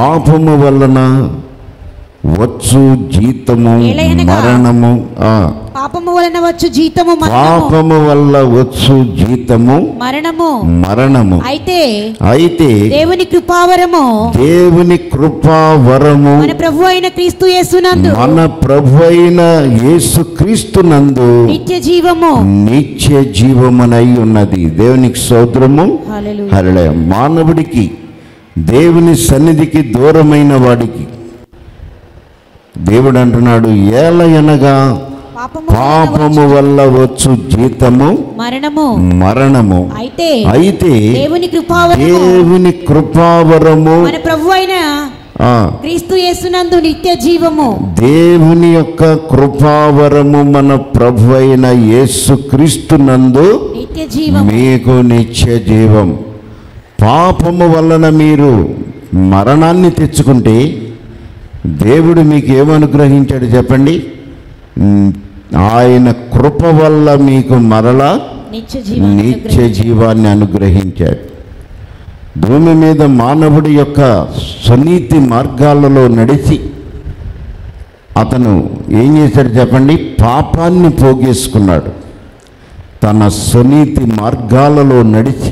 పాపము వలన వచ్చు జీతము ఏలయనగా మరణము ఆ, పాపము వలన వచ్చు జీతము మరణము పాపము వల్ల వచ్చు జీతము మరణము మరణము అయితే అయితే దేవుని కృపావరము దేవుని కృపా వరము మన ప్రభు అయిన క్రీస్తు యేసునందు మన ప్రభు అయిన యేసుక్రీస్తునందు నిత్య జీవము నిత్య జీవమునై ఉన్నది దేవునికి సోదరము హల్లెలూయా. హరళయ మానవుడికి దేవుని సన్నిధికి దూరమైన వాడికి దేవుడు అంటున్నాడు ఏలయనగా పాపము పాపము వల్ల వచ్చు జీతము మరణము మరణము అయితే అయితే దేవుని కృపావరము దేవుని కృపావరము మన ప్రభు అయిన ఆ, క్రీస్తు యేసునందు నిత్య జీవము దేవుని యొక్క కృపావరము మన ప్రభు అయిన యేసుక్రీస్తునందు నిత్య జీవము మీకు నిత్య జీవం పాపము వలన మీరు మరణాన్ని తెచ్చుకుంటే దేవుడు మీకు ఏమనుగ్రహించాడు చెప్పండి ఉమ్, ఆయన కృప వల్ల మీకు మరలా నిత్య జీవము నిత్య జీవాన్ని అనుగ్రహించాడు భూమి మీద మానవుడి యొక్క సునీతి మార్గాలలో నడిచి అతను ఏం చేశాడు చెప్పండి పాపాన్ని పోగేసుకున్నాడు తన సునీతి మార్గాలలో నడిచి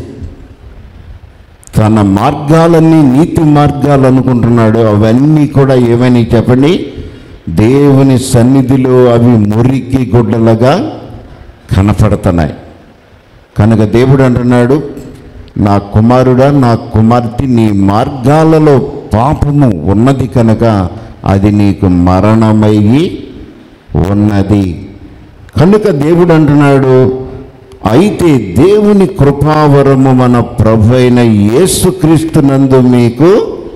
తన మార్గాలన్నీ నీతి మార్గాలు అనుకుంటున్నాడు అవన్నీ కూడా ఏమని చెప్పండి దేవుని సన్నిధిలో అవి మురికి గుడ్డలుగా కనపడుతున్నాయి కనుక దేవుడు అంటున్నాడు నా కుమారుడా నా కుమార్తె నీ మార్గాలలో పాపము ఉన్నది కనుక అది నీకు మరణమయ్యి ఉన్నది కనుక దేవుడు అంటున్నాడు అయితే దేవుని కృపావరము మన ప్రభు అయిన యేసుక్రీస్తునందు మీకు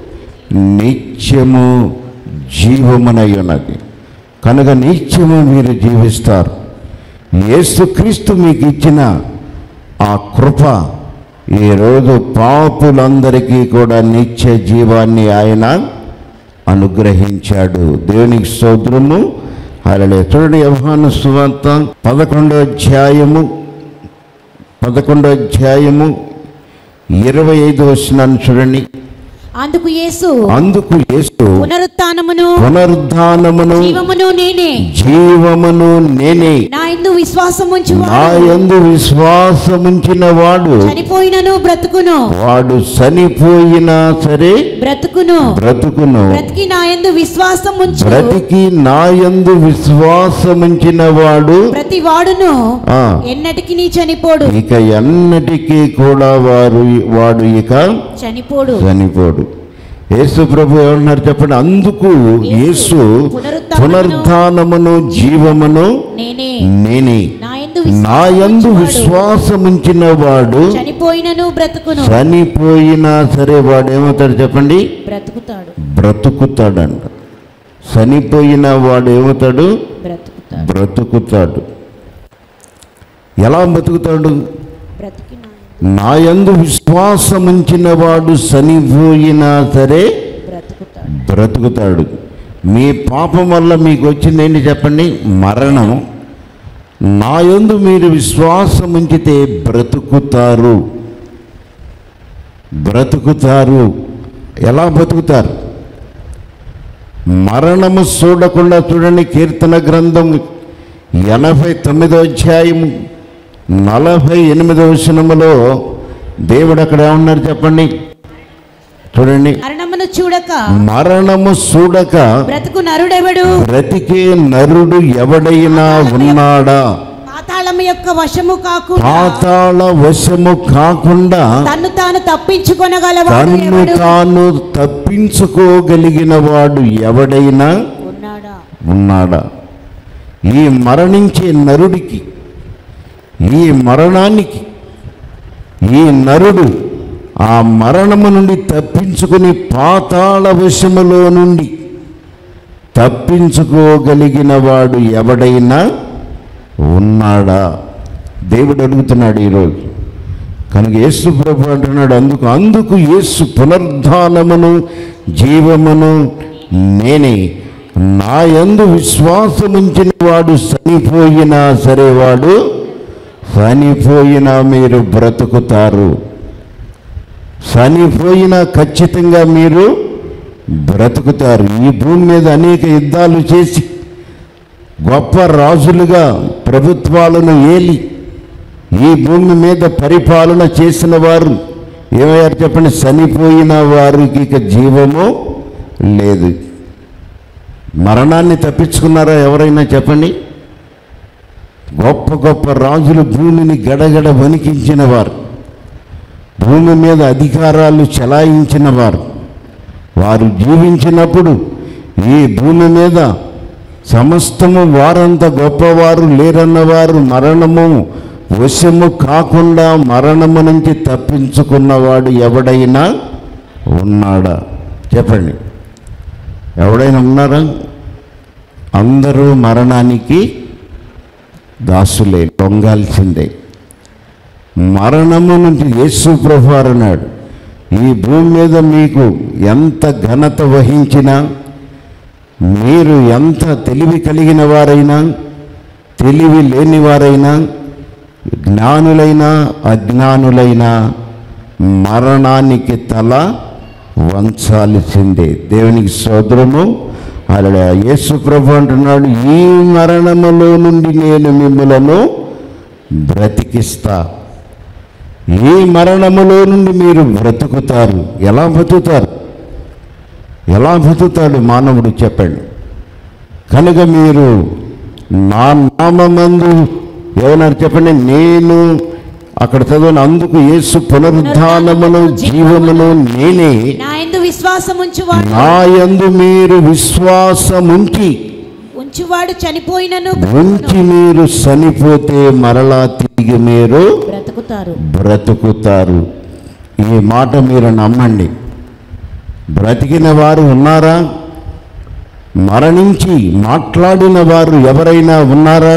నిత్యము జీవమునై ఉన్నది కనుక నిత్యము మీరు జీవిస్తారు యేసుక్రీస్తు మీకు ఇచ్చిన ఆ కృప ఈరోజు పాపులందరికీ కూడా నిత్య జీవాన్ని ఆయన అనుగ్రహించాడు దేవునికి స్తోత్రము అరలే చూడండి యవహాను సువార్త పదకొండో అధ్యాయము పదకొండో అధ్యాయము ఇరవై ఐదు వచ్చినాను చూడండి అందుకు యేసు అందుకు యేసు పునరుత్నమును పునరుద్ధానమును జీవమును నేనే జీవమును నేనే నా ఎందు విశ్వాసముంచు నా యందు విశ్వాసముంచిన వాడు చనిపోయినను బ్రతుకును వాడు చనిపోయినా సరే బ్రతుకును బ్రతుకును బ్రతికి నా ఎందు విశ్వాసముంచు బ్రతికి నా యందు విశ్వాసముంచిన వాడు ప్రతి వాడును ఆ, ఎన్నటికి నీ చనిపోడు ఇక ఎన్నటికీ కూడా వారు వాడు ఇక చనిపోడు చనిపోడు యేసు ప్రభు ఏమన్నారు చెప్పండి అందుకు యేసు పునరుద్ధానమును జీవమును నేనే నేనే నా ఎందు నా యందు విశ్వాసముంచువాడు విశ్వాసముంచిన వాడు చనిపోయినను బ్రతుకును చనిపోయినా సరే వాడు ఏమవుతాడు చెప్పండి బ్రతుకుతాడు బ్రతుకుతాడంట చనిపోయిన వాడు ఏమవుతాడు బ్రతుకుతాడు బ్రతుకుతాడు ఎలా బ్రతుకుతాడు బ్రతికి నా నా యందు విశ్వాసముంచిన వాడు చనిపోయినా సరే బ్రతుకుతాడు బ్రతుకుతాడు మీ పాపం వల్ల మీకు వచ్చింది ఏంటి చెప్పండి మరణం నా యందు మీరు విశ్వాసం ఉంచితే బ్రతుకుతారు బ్రతుకుతారు ఎలా బ్రతుకుతారు మరణము చూడకుండా చూడండి కీర్తన గ్రంథం ఎనభై తొమ్మిదో అధ్యాయము నలభై ఎనిమిదవ వచనములో దేవుడు అక్కడ ఏమన్నారు చెప్పండి చూడండి మరణమును చూడక మరణము చూడక బ్రతుకు నరుడెవడు బ్రతికే నరుడు ఎవడైనా ఉన్నాడా పాతాళము యొక్క వశము కాకుండా పాతాళ వశము కాకుండా తన్ను తాను తప్పించుకొనగలవాడు తన్ను ఎవడు తాను తప్పించుకోగలిగిన వాడు ఎవడైనా ఉన్నాడా ఉన్నాడా ఈ మరణించే నరుడికి ఈ మరణానికి ఈ నరుడు ఆ మరణము నుండి తప్పించుకుని పాతాళ వశములో నుండి తప్పించుకోగలిగిన వాడు ఎవడైనా ఉన్నాడా దేవుడు అడుగుతున్నాడు ఈరోజు కనుక యేసు ప్రభు అంటున్నాడు అందుకు అందుకు యేసు పునరుద్ధానమును జీవమును నేనే నా యందు విశ్వాసముంచిన వాడు చనిపోయినా సరే వాడు చనిపోయినా మీరు బ్రతుకుతారు చనిపోయినా ఖచ్చితంగా మీరు బ్రతుకుతారు ఈ భూమి మీద అనేక యుద్ధాలు చేసి గొప్ప రాజులుగా ప్రభుత్వాలను ఏలి ఈ భూమి మీద పరిపాలన చేసిన వారు ఏమయ్యారు చెప్పండి చనిపోయిన వారికి ఇక జీవము లేదు మరణాన్ని తప్పించుకున్నారా ఎవరైనా చెప్పండి గొప్ప గొప్ప రాజులు భూమిని గడగడ వణికించిన వారు భూమి మీద అధికారాలు చెలాయించిన వారు వారు జీవించినప్పుడు ఈ భూమి మీద సమస్తము వారంత గొప్పవారు లేరన్నవారు మరణము వశము కాకుండా మరణము నుంచి తప్పించుకున్నవాడు ఎవడైనా ఉన్నాడా చెప్పండి ఎవడైనా ఉన్నారా అందరూ మరణానికి దాసులే లొంగాల్సిందే మరణము నుంచి యేసు ప్రభువారు అన్నాడు ఈ భూమి మీద మీకు ఎంత ఘనత వహించినా మీరు ఎంత తెలివి కలిగిన వారైనా తెలివి లేని వారైనా జ్ఞానులైనా అజ్ఞానులైనా మరణానికి తల వంచాల్సిందే దేవునికి సోదరము అలా యేసు ప్రభు అంటున్నాడు ఈ మరణములో నుండి నేను మిమ్మలను బ్రతికిస్తా ఈ మరణములో నుండి మీరు బ్రతుకుతారు ఎలా బ్రతుకుతారు ఎలా బ్రతుకుతాడు మానవుడు చెప్పండి కనుక మీరు నా నామందు ఏమన్నారు చెప్పండి నేను అక్కడ చదవని అందుకు యేసు పునరుద్ధానమును జీవమును నేనే నా ఎందు విశ్వాసం ఉంచువాడు నా యందు మీరు విశ్వాసముంచి ఉంచువాడు చనిపోయినను ఉంచి మీరు చనిపోతే మరలా తిరిగి మీరు బ్రతుకుతారు బ్రతుకుతారు ఈ మాట మీరు నమ్మండి బ్రతికిన వారు ఉన్నారా మరణించి మాట్లాడిన వారు ఎవరైనా ఉన్నారా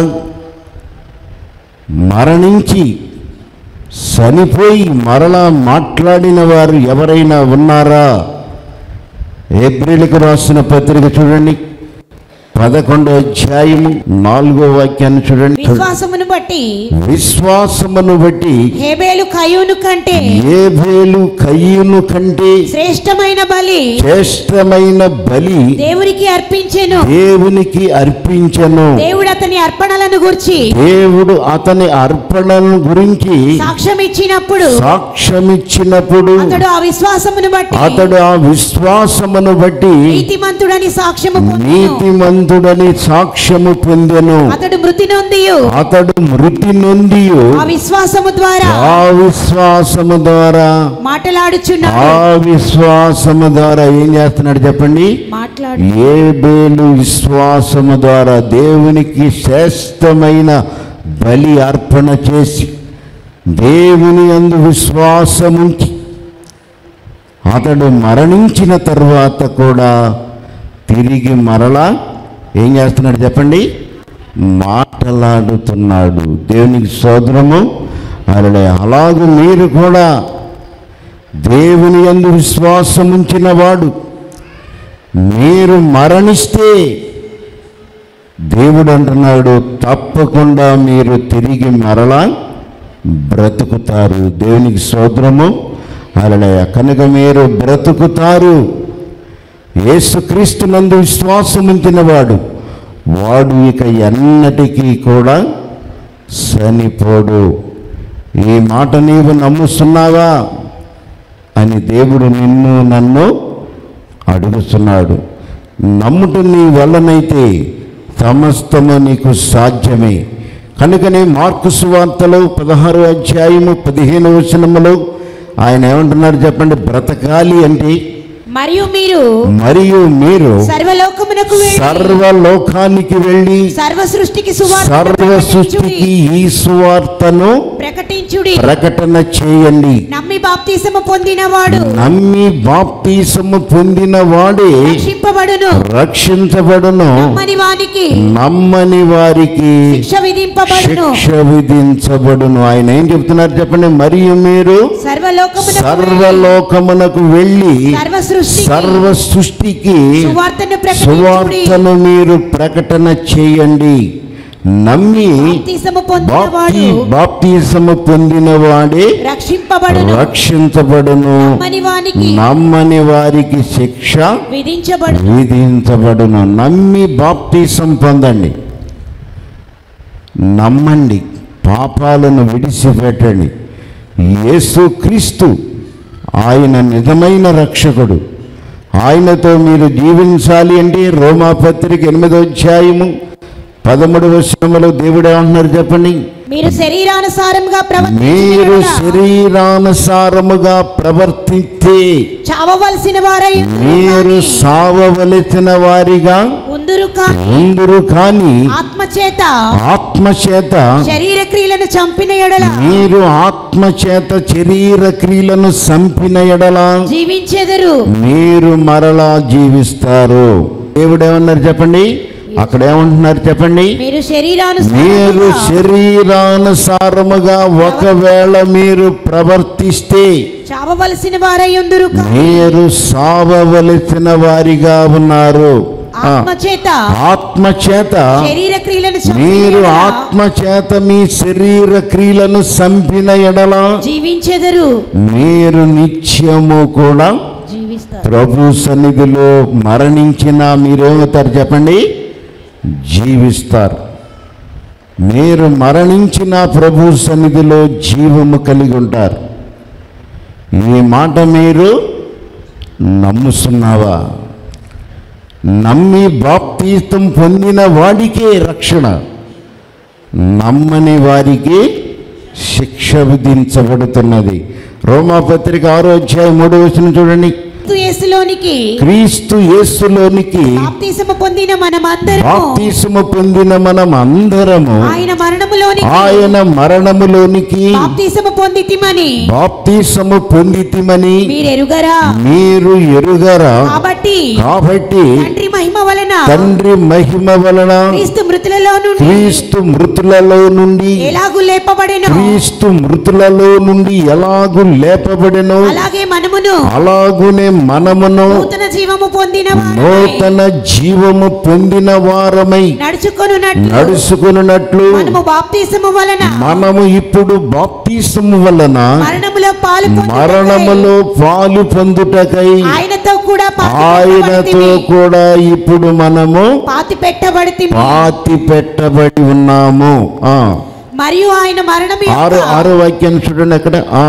మరణించి చనిపోయి మరలా మాట్లాడిన వారు ఎవరైనా ఉన్నారా ఏప్రిల్కి రాసిన పత్రిక చూడండి పదకొండో అధ్యాయము నాలుగో వాక్యాన్ని చూడండి విశ్వాసమును బట్టి విశ్వాసమును బట్టి హేబేలు కయ్యూను కంటే ఏబేలు కయ్యును కంటే శ్రేష్టమైన బలి శ్రేష్టమైన బలి దేవునికి అర్పించెను దేవునికి అర్పించను దేవుడు అతని అర్పణలను గురించి దేవుడు అతని అర్పణను గురించి సాక్ష్యం ఇచ్చినప్పుడు సాక్ష్యమిచ్చినప్పుడు అతడు ఆ విశ్వాసమును బట్టి అతడు ఆ విశ్వాసమును బట్టి నీతిమంతుడని సాక్ష్యము పొందెను నీతిమంతుడని సాక్ష్యము పొందెను అతడు మృతి నొందియు అతడు మృతి నొంది ఆ విశ్వాసము ద్వారా ఆ విశ్వాసము ద్వారా మాటలాడుచున్నాడు ఆ విశ్వాసము ద్వారా ఏం చేస్తున్నాడు చెప్పండి మాట్లాడు ఏబేలు విశ్వాసము ద్వారా దేవునికి శ్రేష్టమైన బలి అర్పణ చేసి దేవుని అందు విశ్వాసముంచి అతడు మరణించిన తర్వాత కూడా తిరిగి మరలా ఏం చేస్తున్నాడు చెప్పండి మాటలాడుతున్నాడు దేవునికి సోదరము అలా అలాగే మీరు కూడా దేవుని యందు విశ్వాసం ఉంచిన వాడు మీరు మరణిస్తే దేవుడు అంటున్నాడు తప్పకుండా మీరు తిరిగి మరలా బ్రతుకుతారు దేవునికి సోదరము అలా కనుక మీరు బ్రతుకుతారు యేసుక్రీస్తు నందు విశ్వాసం ఉంచిన వాడు వాడు ఇక ఎన్నటికీ కూడా చనిపోడు ఈ మాట నీవు నమ్ముస్తున్నావా అని దేవుడు నిన్ను నన్ను అడుగుతున్నాడు నమ్ముట నీ వల్లనైతే సమస్తము నీకు సాధ్యమే కనుకనే మార్కు సువార్తలో పదహారు అధ్యాయము పదిహేను వచనములో ఆయన ఏమంటున్నాడు చెప్పండి బ్రతకాలి అంటే మరియు మీరు మరియు మీరు సర్వలోకమునకు వెళ్ళి సర్వలోకానికి వెళ్ళి సర్వ సృష్టికి సువార్త సర్వ సృష్టికి ఈ సువార్తను ప్రకటించుడి ప్రకటన చేయండి నమ్మి బాప్తిసము పొందినవాడు నమ్మి బాప్తీసము పొందిన వాడే రక్షింపబడును రక్షించబడును నమ్మని వానికి నమ్మని వారికి శిక్ష విధింపబడును శిక్ష విధించబడును ఆయన ఏం చెప్తున్నారు చెప్పండి మరియు మీరు సర్వలోకమునకు వెళ్ళి సర్వలోకమునకు వెళ్ళి సర్వ సృష్టికి సర్వ సృష్టికి సువార్తను ప్రకటించుడి సువార్తను మీరు ప్రకటన చేయండి నమ్మి బాప్తిసము పొందినవాడు బాప్తి బాప్తిసము పొందినవాడే రక్షింపబడును రక్షించబడును నమ్మని వానికి నమ్మని వారికి శిక్ష విధించబడు విధించబడును నమ్మి బాప్తీసం పొందండి నమ్మండి పాపాలను విడిచిపెట్టండి యేసుక్రీస్తు ఆయన నిజమైన రక్షకుడు ఆయనతో మీరు జీవించాలి అంటే రోమాపత్రిక ఎనిమిదో అధ్యాయము పదమూడు వచనములో దేవుడు ఏమంటున్నారు చెప్పండి మీరు శరీరానుసారంగా మీరు ప్రవర్తించిన శరీరానుసారముగా ప్రవర్తిస్తే చావవలసిన వారై మీరు సావవలసిన వారిగా ఉందురు కాని ఉందురు కానీ ఆత్మచేత ఆత్మచేత శరీర క్రియలను చంపిన ఎడల మీరు ఆత్మచేత శరీర క్రియలను సంపిన ఎడల జీవించెదరు మీరు మరలా జీవిస్తారు దేవుడు ఏమన్నారు చెప్పండి అక్కడ ఏమంటున్నారు చెప్పండి మీరు మీరు శరీరానుసారంగా శరీరానుసారముగా ఒకవేళ మీరు ప్రవర్తిస్తే చావవలసిన వారై ఉందురు కాని మీరు సావవలసిన వారిగా ఉన్నారు ఆ, ఆత్మచేత ఆత్మచేత శరీర క్రియలను చంపిన మీరు ఎడల ఆత్మచేత మీ శరీర క్రియలను సంపిన ఎడల జీవించెదరు మీరు నిత్యము కూడా జీవిస్తారు ప్రభు సన్నిధిలో మరణించిన మీరేమవుతారు చెప్పండి జీవిస్తారు మీరు మరణించిన ప్రభు సన్నిధిలో జీవము కలిగి ఉంటారు ఈ మాట మీరు నమ్ముతున్నావా నమ్మి బాప్తీతం పొందిన వాడికే రక్షణ నమ్మని వారికి శిక్ష విధించబడుతున్నది రోమాపత్రిక ఆరో అధ్యాయం మూడో వచ్చిన చూడండి క్రీస్తు యేసులోనికి క్రీస్తు యేసులోనికి బాప్తిసము పొందిన మనమందరము బాప్తీసము పొందిన మనం అందరము ఆయన మరణములోనికి ఆయన మరణములోనికి బాప్తిసము పొందితిమని బాప్తీసము పొందితిమని మీరు ఎరుగరా మీరు ఎరుగరా కాబట్టి కాబట్టి తండ్రి మహిమ వలన తండ్రి మహిమ వలన క్రీస్తు మృతులలో నుండి క్రీస్తు మృతులలో నుండి ఎలాగు లేపబడెను క్రీస్తు మృతులలో నుండి ఎలాగు లేపబడెను అలాగే మనమును అలాగునే మనమును నూతన జీవము పొందిన వారమై నూతన జీవము పొందిన వారమై నడుచుకొనున్నట్లు నడుచుకున్నట్లు మనము బాప్తిసము వలన మనము ఇప్పుడు బాప్తీసము వలన మరణములో పాలు పొందుటకై మరణములో పాలు పొందుటకై ఆయనతో కూడా ఆయనతో కూడా ఇప్పుడు మనము పాతి పెట్టబడి పాతి పెట్టబడి ఉన్నాము ఆ మరియు ఆయన మరణం ఆరు ఆరో వాక్యాన్ని చూడండి అక్కడ ఆ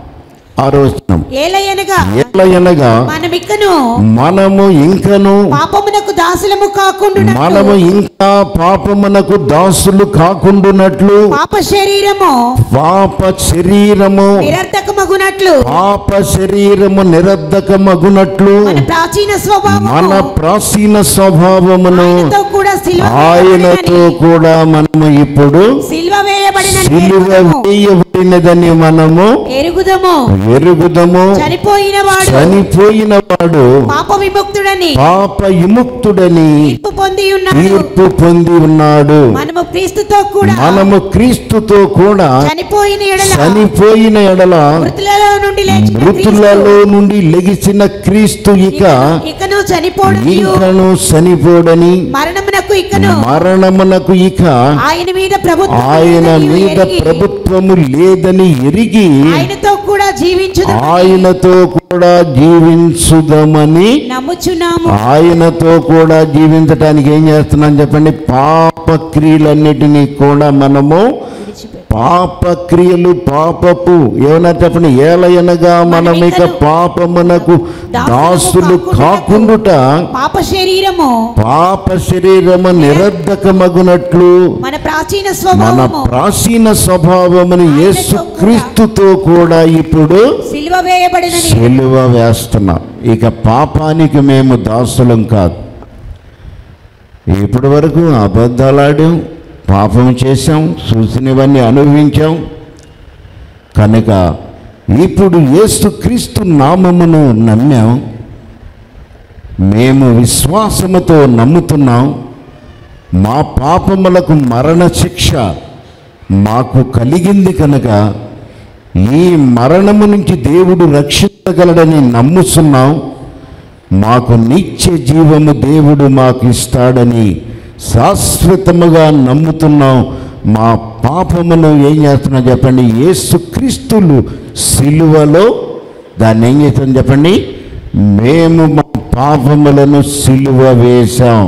ఆరో వచనం ఏలయనగా ఎట్లా అనగా మనమిక్కను మనము ఇంకను పాపమునకు దాసులము కాకుండా మనము ఇంకా పాపమునకు దాసులు కాకుండునట్లు పాప శరీరము పాప శరీరము నిరర్థకమగునట్లు పాప శరీరము నిరర్ధకమగునట్లు మన ప్రాచీన స్వభావము మన ప్రాచీన స్వభావమును ఆయనతో కూడా సిల్వ ఆయనతో కూడా మనము ఇప్పుడు సిల్వ వేయబడిన సిలువ వేయబడినదని మనము ఎరుగుదము ఎరుగుదము చనిపోయిన వాడు చనిపోయిన వాడు పాప విముక్తుడని పాప విముక్తుడని తీర్పు పొంది ఉన్నాడు తీర్పు పొంది ఉన్నాడు మనము క్రీస్తుతో కూడా మనము క్రీస్తుతో కూడా చనిపోయిన ఎడల చనిపోయిన ఎడల మృతులలో నుండి లేచిన మృతులలో నుండి లెగిసిన క్రీస్తు ఇక క్రీస్తు ఇకను చనిపోడు ఇంకను చనిపోడని మరణమునకు ఇకను మరణమునకు ఇక ఆయన మీద ప్రభుత్వం ఆయన లేదని మీద ఎరిగి, ప్రభుత్వము లేదని ఎరిగి ఆయనతో కూడా జీవించుదు ఆయనతో కూడా జీవించుదామని నమ్ముచున్నాము ఆయనతో కూడా జీవించటానికి ఏం చేస్తున్నాం చెప్పండి పాప క్రియలన్నిటినీ కూడా మనము పాప క్రియలు పాపపు ఏమన్నా చెప్పండి ఏలయనగా మనం ఇక పాపమునకు దాసులు కాకుండుట పాప శరీరము పాప శరీరము నిరర్ధకమగునట్లు మన ప్రాచీన మన స్వభావము ప్రాచీన స్వభావమును యేసు క్రీస్తుతో కూడా ఇప్పుడు సిల్వ వేయబడినని సెలువ వేస్తున్నాం ఇక పాపానికి మేము దాసులం కాదు ఇప్పటి వరకు అబద్ధాలాడాం పాపం చేశాం చూసినవన్నీ అనుభవించాం కనుక ఇప్పుడు యేసుక్రీస్తు నామమును నమ్మాం మేము విశ్వాసముతో నమ్ముతున్నాం మా పాపములకు మరణ శిక్ష మాకు కలిగింది కనుక ఈ మరణము నుంచి దేవుడు రక్షించగలడని నమ్ముతున్నాం మాకు నిత్య జీవము దేవుడు మాకు ఇస్తాడని శాశ్వతముగా నమ్ముతున్నాం మా పాపమును ఏం చేస్తున్నాం చెప్పండి యేసుక్రీస్తులు సిలువలో దాన్ని ఏం చేస్తాం చెప్పండి మేము మా పాపములను సిలువ వేశాం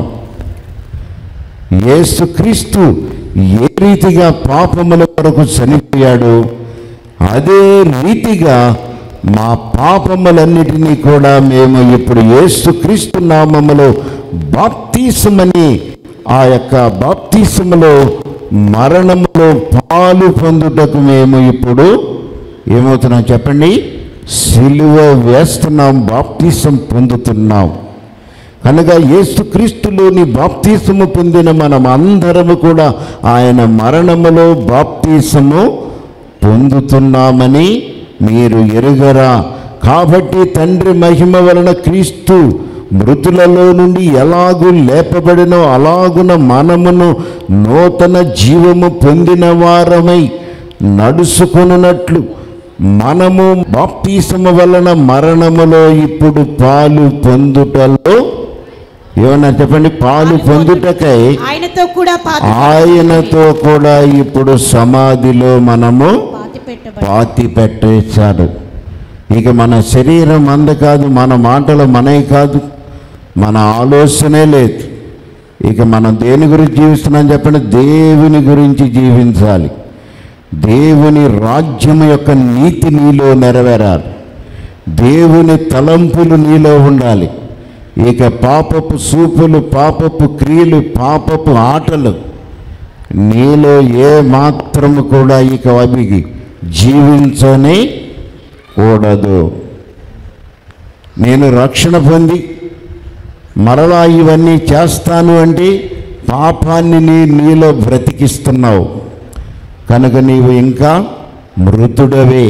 యేసుక్రీస్తు ఏ రీతిగా పాపముల కొరకు చనిపోయాడు అదే రీతిగా మా పాపములన్నిటినీ కూడా మేము ఇప్పుడు యేసుక్రీస్తు నామములో బాప్తీసమని ఆ యొక్క బాప్తీసములో మరణములో పాలు పొందుటకు మేము ఇప్పుడు ఏమవుతున్నాం చెప్పండి సిలువ వేస్తున్నాం బాప్తీసం పొందుతున్నాం కనుక యేసుక్రీస్తులోని బాప్తీసము పొందిన మనం అందరము కూడా ఆయన మరణములో బాప్తీసము పొందుతున్నామని మీరు ఎరుగరా కాబట్టి తండ్రి మహిమ వలన క్రీస్తు మృతులలో నుండి ఎలాగూ లేపబడినో అలాగున మనమును నూతన జీవము పొందిన వారమై నడుచుకొనున్నట్లు మనము బాప్తీసము వలన మరణములో ఇప్పుడు పాలు పొందుటలో ఏమన్నా చెప్పండి పాలు పొందుటకై ఆయనతో కూడా పాతి ఆయనతో కూడా ఇప్పుడు సమాధిలో మనము పాతి పెట్టబడి పాతి పెట్టేశాడు ఇక మన శరీరం అంద కాదు మన మాటలు మనవి కాదు మన ఆలోచనే లేదు ఇక మనం దేని గురించి జీవిస్తున్నాం చెప్పండి దేవుని గురించి జీవించాలి దేవుని రాజ్యం యొక్క నీతి నీలో నెరవేరాలి దేవుని తలంపులు నీలో ఉండాలి ఇక పాపపు సూపులు పాపపు క్రియలు పాపపు ఆటలు నీలో ఏ మాత్రము కూడా ఇక అవి జీవించనే కూడదు నేను రక్షణ పొంది మరలా ఇవన్నీ చేస్తాను అంటే పాపాన్ని నీ నీలో బ్రతికిస్తున్నావు కనుక నీవు ఇంకా మృతుడవే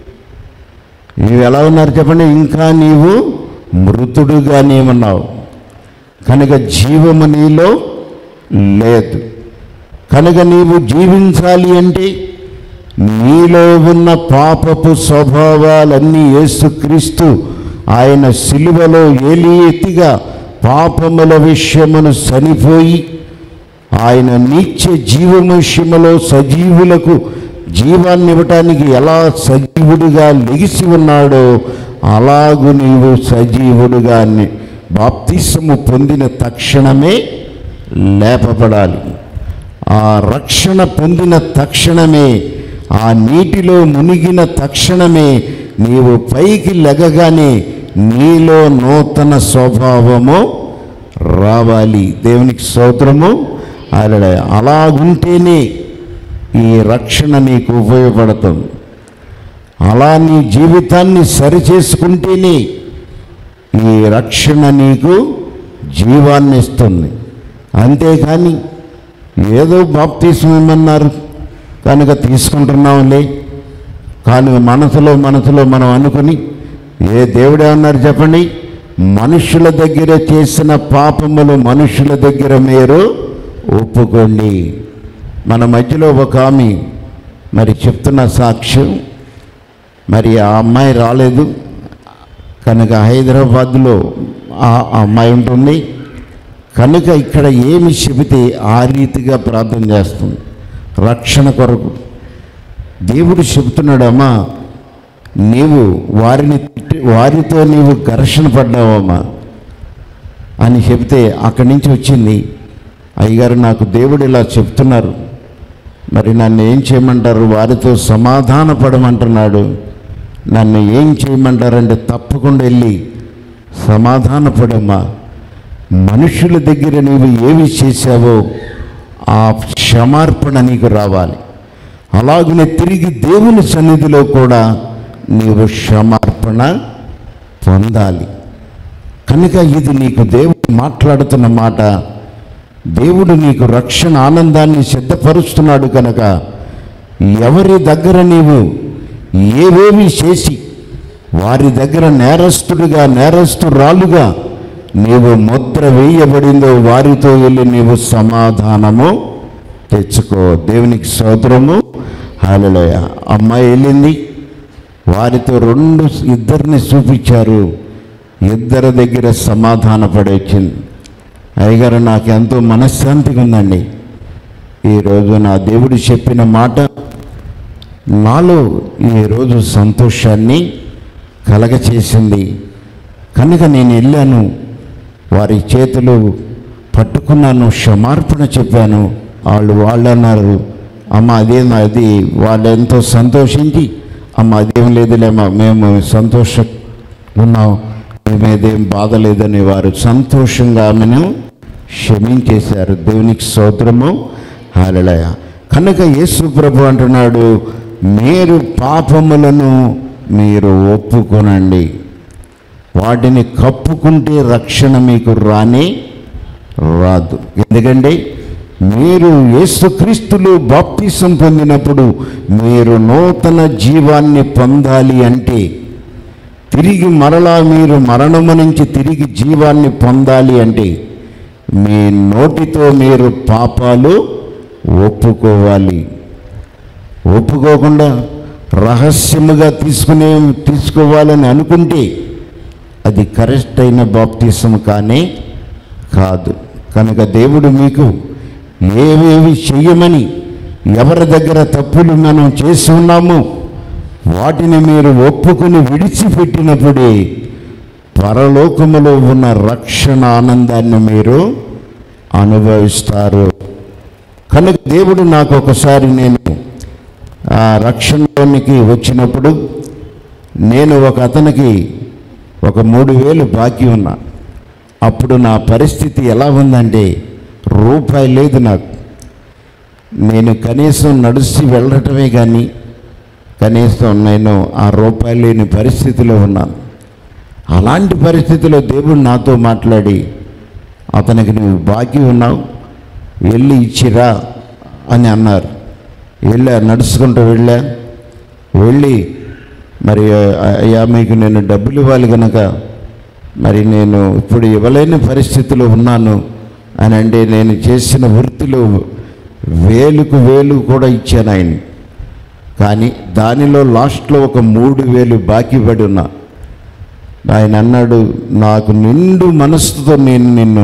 నీవు ఎలా ఉన్నారు చెప్పండి ఇంకా నీవు మృతుడుగానే ఉన్నావు కనుక జీవము నీలో లేదు కనుక నీవు జీవించాలి అంటే నీలో ఉన్న పాపపు స్వభావాలన్నీ యేసుక్రీస్తు ఆయన సిలువలో ఏలియెత్తిగా పాపముల విషయమును చనిపోయి ఆయన నిత్య జీవము విషయములో సజీవులకు జీవాన్ని ఇవ్వటానికి ఎలా సజీవుడిగా లెగిసి ఉన్నాడో అలాగు నీవు సజీవుడుగా ని- బాప్తిసము పొందిన తక్షణమే లేపబడాలి ఆ రక్షణ పొందిన తక్షణమే ఆ నీటిలో మునిగిన తక్షణమే నీవు పైకి లెగగానే నీలో నూతన స్వభావము రావాలి దేవునికి స్తోత్రము అలా అలాగుంటేనే ఈ రక్షణ నీకు ఉపయోగపడుతుంది అలా నీ జీవితాన్ని సరిచేసుకుంటేనే ఈ రక్షణ నీకు జీవాన్ని ఇస్తుంది అంతేకాని ఏదో బాప్తీసం ఇమ్మన్నారు కనుక తీసుకుంటున్నాంలే కానీ మనసులో మనసులో మనం అనుకుని ఏ దేవుడే అన్నారు చెప్పండి మనుషుల దగ్గర చేసిన పాపములు మనుషుల దగ్గర మీరు ఒప్పుకోండి మన మధ్యలో ఒక ఆమె మరి చెప్తున్న సాక్ష్యం మరి ఆ అమ్మాయి రాలేదు కనుక హైదరాబాద్లో ఆ ఆ అమ్మాయి ఉంటుంది కనుక ఇక్కడ ఏమి చెబితే ఆ రీతిగా ప్రార్థన చేస్తుంది రక్షణ కొరకు దేవుడు చెబుతున్నాడు అమ్మా నీవు వారిని తిట్టి- వారితో నీవు ఘర్షణ పడ్డావమ్మా అని చెబితే అక్కడి నుంచి వచ్చింది అయ్యగారు నాకు దేవుడు ఇలా చెప్తున్నారు మరి నన్ను ఏం చేయమంటారు వారితో సమాధాన పడమంటున్నాడు నన్ను ఏం చేయమంటారంటే తప్పకుండా వెళ్ళి సమాధాన పడమ్మా మనుషుల దగ్గర నీవు ఏమి చేశావో ఆ క్షమార్పణ నీకు రావాలి అలాగనే తిరిగి దేవుని సన్నిధిలో కూడా నీవు క్షమార్పణ పొందాలి కనుక ఇది నీకు దేవుడు మాట్లాడుతున్న మాట దేవుడు నీకు రక్షణ ఆనందాన్ని సిద్ధపరుస్తున్నాడు కనుక ఎవరి దగ్గర నీవు ఏవేవి చేసి వారి దగ్గర నేరస్తుడిగా నేరస్తురాలుగా నీవు ముద్ర వేయబడిందో వారితో వెళ్ళి నీవు సమాధానము తెచ్చుకో దేవునికి స్తోత్రము హాలలోయ అమ్మాయి వెళ్ళింది వారితో రెండు ఇద్దరిని చూపించారు ఇద్దరి దగ్గర సమాధాన పడొచ్చింది అయ్యగారు నాకు ఎంతో మనశ్శాంతిగా ఉందండి ఈరోజు నా దేవుడు చెప్పిన మాట నాలో ఈరోజు సంతోషాన్ని కలగచేసింది కనుక నేను వెళ్ళాను వారి చేతులు పట్టుకున్నాను క్షమార్పణ చెప్పాను వాళ్ళు వాళ్ళు అన్నారు అమ్మ అదేం అది వాళ్ళు ఎంతో సంతోషించి అమ్మ అదేం లేదులేమ్మా మేము సంతోష ఉన్నాం మేమేదేం బాధ లేదని వారు సంతోషంగా ఆమెను క్షమించేశారు దేవునికి స్తోత్రము హాలలయ కనుక యేసు ప్రభు అంటున్నాడు మీరు పాపములను మీరు ఒప్పుకొనండి వాటిని కప్పుకుంటే రక్షణ మీకు రానే రాదు ఎందుకంటే మీరు యేసుక్రీస్తులు బాప్తిసం పొందినప్పుడు మీరు నూతన జీవాన్ని పొందాలి అంటే తిరిగి మరలా మీరు మరణము నుంచి తిరిగి జీవాన్ని పొందాలి అంటే మీ నోటితో మీరు పాపాలు ఒప్పుకోవాలి ఒప్పుకోకుండా రహస్యముగా తీసుకునే తీసుకోవాలని అనుకుంటే అది కరెక్ట్ అయిన బాప్తిసం కానీ కాదు కనుక దేవుడు మీకు ఏవేవి చెయ్యమని ఎవరి దగ్గర తప్పులు మనం చేసి ఉన్నామో వాటిని మీరు ఒప్పుకొని విడిచిపెట్టినప్పుడే పరలోకములో ఉన్న రక్షణ ఆనందాన్ని మీరు అనుభవిస్తారు కనుక దేవుడు నాకు ఒకసారి నేను ఆ రక్షణలోనికి వచ్చినప్పుడు నేను ఒక అతనికి ఒక మూడు వేలు బాకీ ఉన్నా అప్పుడు నా పరిస్థితి ఎలా ఉందంటే రూపాయి లేదు నాకు నేను కనీసం నడిచి వెళ్ళటమే కానీ కనీసం నేను ఆ రూపాయి లేని పరిస్థితిలో ఉన్నాను అలాంటి పరిస్థితిలో దేవుడు నాతో మాట్లాడి అతనికి నువ్వు బాకీ ఉన్నావు వెళ్ళి ఇచ్చిరా అని అన్నారు వెళ్ళా నడుచుకుంటూ వెళ్ళా వెళ్ళి మరి అయ్యా మీకు నేను డబ్బులు ఇవ్వాలి కనుక మరి నేను ఇప్పుడు ఇవ్వలేని పరిస్థితిలో ఉన్నాను అని అంటే నేను చేసిన వృత్తిలో వేలుకు వేలు కూడా ఇచ్చాను ఆయన కానీ దానిలో లాస్ట్లో ఒక మూడు వేలు బాకీ పడి ఉన్నా ఆయన అన్నాడు నాకు నిండు మనస్సుతో నేను నిన్ను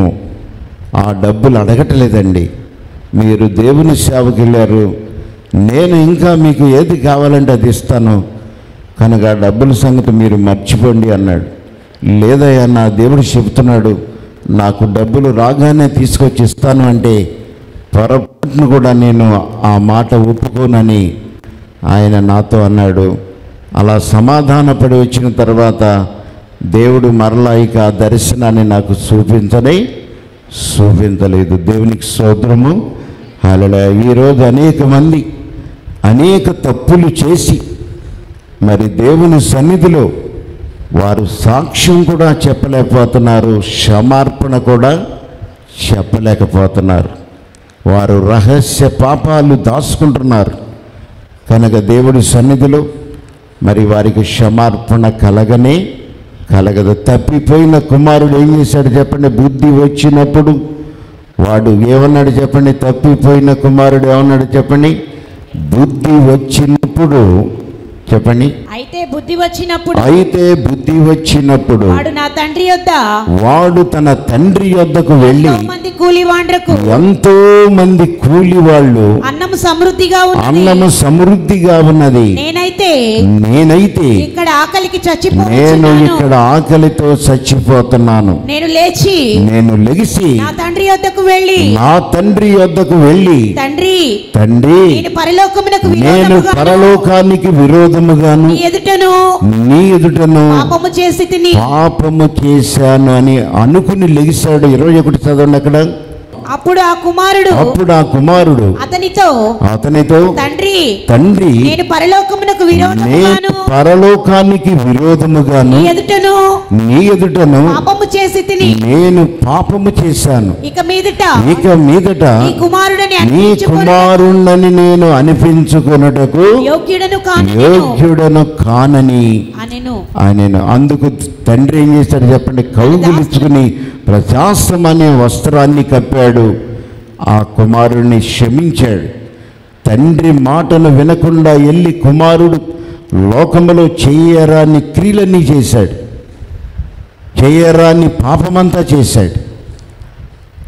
ఆ డబ్బులు అడగట్లేదండి మీరు దేవుని సేవకి వెళ్ళారు నేను ఇంకా మీకు ఏది కావాలంటే అది ఇస్తాను కనుక ఆ డబ్బుల సంగతి మీరు మర్చిపోండి అన్నాడు లేదయ్యా నా దేవుడు చెబుతున్నాడు నాకు డబ్బులు రాగానే తీసుకొచ్చి ఇస్తాను అంటే పొరపాటును కూడా నేను ఆ మాట ఒప్పుకోనని ఆయన నాతో అన్నాడు అలా సమాధానపడి వచ్చిన తర్వాత దేవుడు మరలా ఇక ఆ దర్శనాన్ని నాకు చూపించని చూపించలేదు దేవునికి సోదరము అలా ఈరోజు అనేక మంది అనేక తప్పులు చేసి మరి దేవుని సన్నిధిలో వారు సాక్ష్యం కూడా చెప్పలేకపోతున్నారు క్షమార్పణ కూడా చెప్పలేకపోతున్నారు వారు రహస్య పాపాలు దాచుకుంటున్నారు కనుక దేవుడి సన్నిధిలో మరి వారికి క్షమార్పణ కలగనే కలగదు తప్పిపోయిన కుమారుడు ఏం చేశాడు చెప్పండి బుద్ధి వచ్చినప్పుడు వాడు ఏమన్నాడు చెప్పండి తప్పిపోయిన కుమారుడు ఏమన్నాడు చెప్పండి బుద్ధి వచ్చినప్పుడు చెప్పండి అయితే బుద్ధి వచ్చినప్పుడు అయితే బుద్ధి వచ్చినప్పుడు వాడు నా తండ్రి యొద్ద వాడు తన తండ్రి యొద్దకు వెళ్ళి ఎంతో మంది కూలివాండ్రకు ఎంతో మంది కూలి వాళ్ళు అన్నము సమృద్ధిగా ఉన్నది అన్నము సమృద్ధిగా ఉన్నది నేనైతే నేనైతే ఇక్కడ ఆకలికి నేను చచ్చిపోతున్నాను ఇక్కడ ఆకలితో చచ్చిపోతున్నాను నేను లేచి నేను లెగిసి నా తండ్రి యొద్దకు వెళ్ళి నా తండ్రి యొద్దకు వెళ్ళి తండ్రి తండ్రి నేను పరలోకమునకు నేను విరోధముగాను పరలోకానికి విరోధముగాను నీ ఎదుటను నీ ఎదుటను పాపము చేసి తిని పాపము చేశాను అని అనుకుని లెగిశాడు ఇరవై ఒకటి చదవండి అక్కడ అప్పుడు ఆ కుమారుడు అప్పుడు ఆ కుమారుడు అతనితో అతనితో తండ్రి తండ్రి నేను పరలోకమునకు నేను విరోధముగాను పరలోకానికి విరోధముగాను నీ ఎదుటను నీ ఎదుటను పాపము చేసి తిని నేను పాపము చేశాను ఇక మీదట ఇక మీదట నీ కుమారుడని నీ అనిపించుకొని కుమారుణ్ణని నేను అనిపించుకొనుటకు యోగ్యుడను కాను యోగ్యుడను కానని అనెను ఆయన అందుకు తండ్రి ఏం చేశాడు చెప్పండి కౌగులించుకుని ప్రశాస్తం అనే వస్త్రాన్ని కప్పాడు ఆ కుమారుణ్ణి క్షమించాడు తండ్రి మాటను వినకుండా వెళ్ళి కుమారుడు లోకములో చేయరాని క్రియలన్నీ చేశాడు చేయరాని పాపమంతా చేశాడు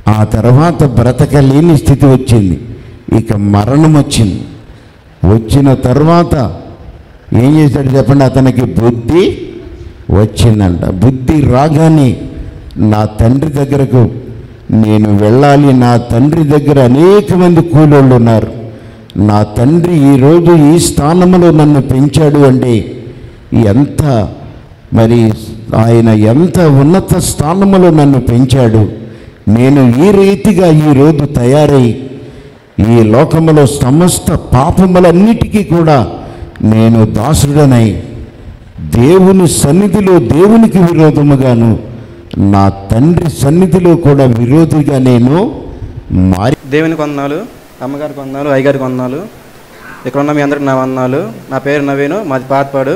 ఆ తర్వాత బ్రతకలేని స్థితి వచ్చింది ఇక మరణం వచ్చింది వచ్చిన తర్వాత ఏం చేశాడు చెప్పండి అతనికి బుద్ధి వచ్చిందంట బుద్ధి రాగానే నా తండ్రి దగ్గరకు నేను వెళ్ళాలి నా తండ్రి దగ్గర అనేక మంది కూలోళ్ళు ఉన్నారు నా తండ్రి ఈరోజు ఈ స్థానంలో నన్ను పెంచాడు అంటే ఎంత మరి ఆయన ఎంత ఉన్నత స్థానములో నన్ను పెంచాడు నేను ఈ రీతిగా ఈరోజు తయారై ఈ లోకములో సమస్త పాపములన్నిటికీ కూడా నేను దాసుడనై దేవుని సన్నిధిలో దేవునికి విరోధముగాను నా తండ్రి సన్నిధిలో కూడా విరోధిగా నేను మారి దేవునికి వందనాలు అమ్మగారికి వందనాలు అయ్యగారికి వందనాలు ఇక్కడ ఉన్న మీ అందరికి నా వందనాలు నా పేరు నవీను మాది పాతపాడు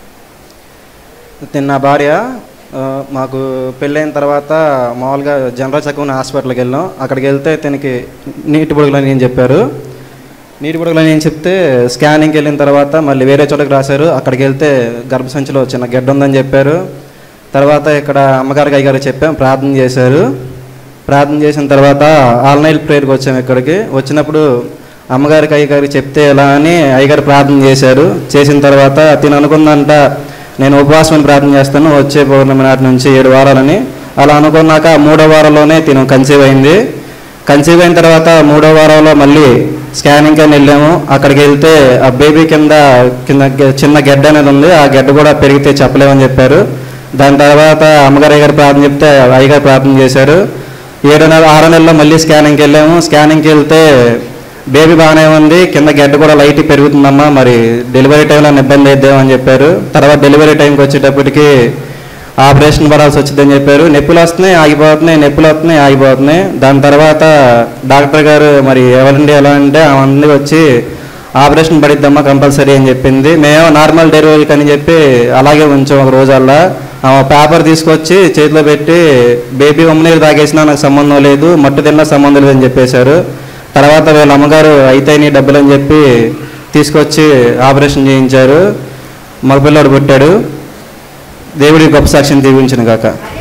తిన్న నా భార్య ఆ, మాకు పెళ్ళైన తర్వాత మామూలుగా జనరల్ చక్కని హాస్పిటల్కి వెళ్ళాం అక్కడికి వెళ్తే తనకి నీటి బుడగలని ఏం చెప్పారు నీటి బుడగలని ఏం చెప్తే స్కానింగ్కి వెళ్ళిన తర్వాత మళ్ళీ వేరే చోటకి రాశారు అక్కడికి వెళ్తే గర్భసంచిలో చిన్న గడ్డ ఉందని చెప్పారు తర్వాత ఇక్కడ అమ్మగారికి అయ్యగారు చెప్పాం ప్రార్థన చేశారు ప్రార్థన చేసిన తర్వాత ఆల్ నైట్ ప్రేయర్కి వచ్చాము ఇక్కడికి వచ్చినప్పుడు అమ్మగారికి అయ్యగారికి చెప్తే ఎలా అని అయ్యగారు ప్రార్థన చేశారు చేసిన తర్వాత తిను అనుకుందంట నేను ఉపవాసం ప్రార్థన చేస్తాను వచ్చే పౌర్ణమి నాటి నుంచి ఏడు వారాలని అలా అనుకున్నాక మూడో వారంలోనే తిను కన్సీవ్ అయింది కన్సీవ్ అయిన తర్వాత మూడో వారంలో మళ్ళీ స్కానింగ్ అని వెళ్ళాము అక్కడికి వెళ్తే ఆ బేబీ కింద కింద గె- చిన్న గెడ్డ అనేది ఉంది ఆ గెడ్డ కూడా పెరిగితే చెప్పలేమని చెప్పారు దాని తర్వాత అమ్మగారు అయ్యగారు ప్రార్థన చెప్తే అయ్యగారు ప్రార్థన చేశారు ఏడు నెల ఆరు నెలల్లో మళ్ళీ స్కానింగ్కి వెళ్ళాము స్కానింగ్కి వెళ్తే బేబీ బాగానే ఉంది కింద గడ్డ కూడా లైట్ పెరుగుతుందమ్మా మరి డెలివరీ టైంలో ఇబ్బంది అయిద్దామని చెప్పారు తర్వాత డెలివరీ టైంకి వచ్చేటప్పటికి ఆపరేషన్ పడాల్సి వచ్చిందని చెప్పారు నొప్పులు వస్తున్నాయి ఆగిపోతున్నాయి నొప్పులు వస్తున్నాయి ఆగిపోతున్నాయి దాని తర్వాత డాక్టర్ గారు మరి ఎవరండి ఎలా అంటే అవన్నీ వచ్చి ఆపరేషన్ పడిద్దమ్మా కంపల్సరీ అని చెప్పింది మేము నార్మల్ డెలివరీకి అని చెప్పి అలాగే ఉంచాం ఒక రోజల్లా ఆమె పేపర్ తీసుకొచ్చి చేతిలో పెట్టి బేబీ ఉమ్మనీరు తాగేసినా నాకు సంబంధం లేదు మట్టు తిన్నా సంబంధం లేదని చెప్పేశారు తర్వాత వీళ్ళ అమ్మగారు అయితే నీ డబ్బులు అని చెప్పి తీసుకొచ్చి ఆపరేషన్ చేయించారు మగపిల్లాడు పుట్టాడు దేవుడి గొప్ప సాక్ష్యం దీవించిన కాక